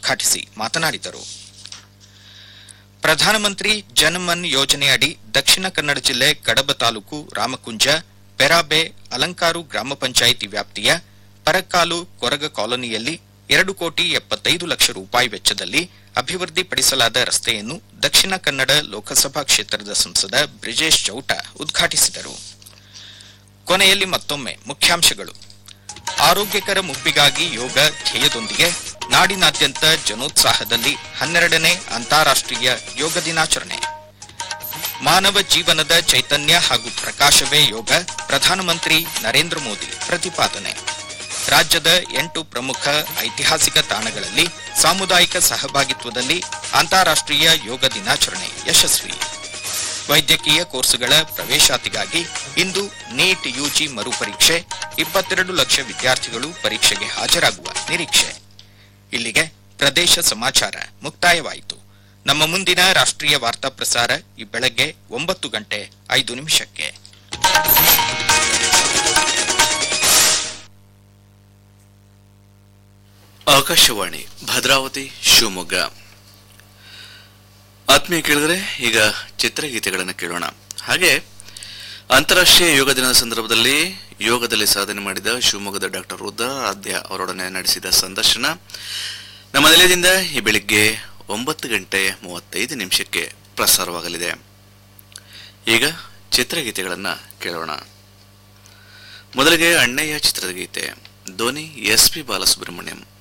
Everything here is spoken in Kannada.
ಉದ್ಘಾಟಿಸಿ ಮಾತನಾಡಿದರು ಪ್ರಧಾನಮಂತ್ರಿ ಜನಮನ್ ಯೋಜನೆಯಡಿ ದಕ್ಷಿಣ ಕನ್ನಡ ಜಿಲ್ಲೆ ಕಡಬ ತಾಲೂಕು ರಾಮಕುಂಜ ಪೆರಾಬೆ ಅಲಂಕಾರು ಗ್ರಾಮ ಪಂಚಾಯಿತಿ ವ್ಯಾಪ್ತಿಯ ಪರಕ್ಕಾಲು ಕೊರಗ ಕಾಲೋನಿಯಲ್ಲಿ ಎರಡು ಕೋಟಿ ಎಪ್ಪತ್ತೈದು ಲಕ್ಷ ರೂಪಾಯಿ ವೆಚ್ಚದಲ್ಲಿ ಅಭಿವೃದ್ಧಿಪಡಿಸಲಾದ ರಸ್ತೆಯನ್ನು ದಕ್ಷಿಣ ಕನ್ನಡ ಲೋಕಸಭಾ ಕ್ಷೇತ್ರದ ಸಂಸದ ಬ್ರಿಜೇಶ್ ಚೌಟ ಉದ್ಘಾಟಿಸಿದರು ಕೊನೆಯಲ್ಲಿ ಮತ್ತೊಮ್ಮೆ ಮುಖ್ಯಾಂಶಗಳು ಆರೋಗ್ಯಕರ ಮುಪ್ಪಿಗಾಗಿ ಯೋಗ ಧ್ಯೇಯದೊಂದಿಗೆ ನಾಡಿನಾದ್ಯಂತ ಜನೋತ್ಸಾಹದಲ್ಲಿ ಹನ್ನೆರಡನೇ ಅಂತಾರಾಷ್ಟ್ರೀಯ ಯೋಗ ದಿನಾಚರಣೆ ಮಾನವ ಜೀವನದ ಚೈತನ್ಯ ಹಾಗೂ ಪ್ರಕಾಶವೇ ಯೋಗ ಪ್ರಧಾನಮಂತ್ರಿ ನರೇಂದ್ರ ಮೋದಿ ಪ್ರತಿಪಾದನೆ ರಾಜ್ಯದ ಎಂಟು ಪ್ರಮುಖ ಐತಿಹಾಸಿಕ ತಾಣಗಳಲ್ಲಿ ಸಾಮುದಾಯಿಕ ಸಹಭಾಗಿತ್ವದಲ್ಲಿ ಅಂತಾರಾಷ್ಟ್ರೀಯ ಯೋಗ ದಿನಾಚರಣೆ ಯಶಸ್ವಿ ವೈದ್ಯಕೀಯ ಕೋರ್ಸುಗಳ ಪ್ರವೇಶಾತಿಗಾಗಿ ಇಂದು ನೀಟ್ ಯುಜಿ ಮರುಪರೀಕ್ಷೆ ಇಪ್ಪತ್ತೆರಡು ಲಕ್ಷ ವಿದ್ಯಾರ್ಥಿಗಳು ಪರೀಕ್ಷೆಗೆ ಹಾಜರಾಗುವ ನಿರೀಕ್ಷೆ ಇಲ್ಲಿಗೆ ಪ್ರದೇಶ ಸಮಾಚಾರ ಮುಕ್ತಾಯವಾಯಿತು ನಮ್ಮ ಮುಂದಿನ ರಾಷ್ಟ್ರೀಯ ವಾರ್ತಾ ಪ್ರಸಾರ ಈ ಬೆಳಗ್ಗೆ ಒಂಬತ್ತು ಗಂಟೆ ಐದು ನಿಮಿಷಕ್ಕೆ ಆಕಾಶವಾಣಿ ಭದ್ರಾವತಿ ಶಿವಮೊಗ್ಗ ಆತ್ಮೀಯ ಕೇಳಿದ್ರೆ ಈಗ ಚಿತ್ರಗೀತೆಗಳನ್ನು ಕೇಳೋಣ ಹಾಗೆ ಅಂತಾರಾಷ್ಟ್ರೀಯ ಯೋಗ ದಿನದ ಸಂದರ್ಭದಲ್ಲಿ ಯೋಗದಲ್ಲಿ ಸಾಧನೆ ಮಾಡಿದ ಶಿವಮೊಗ್ಗದ ಡಾಕ್ಟರ್ ರುದ್ರಾರಾಧ್ಯ ಅವರೊಡನೆ ನಡೆಸಿದ ಸಂದರ್ಶನ ನಮ್ಮ ನಿಲಯದಿಂದ ಈ ಬೆಳಿಗ್ಗೆ ಒಂಬತ್ತು ಗಂಟೆ ಮೂವತ್ತೈದು ನಿಮಿಷಕ್ಕೆ ಪ್ರಸಾರವಾಗಲಿದೆ ಈಗ ಚಿತ್ರಗೀತೆಗಳನ್ನು ಕೇಳೋಣ ಮೊದಲಿಗೆ ಅಣ್ಣಯ್ಯ ಚಿತ್ರದ ಗೀತೆ ಧ್ವನಿ ಎಸ್ ಪಿ ಬಾಲಸುಬ್ರಹ್ಮಣ್ಯಂ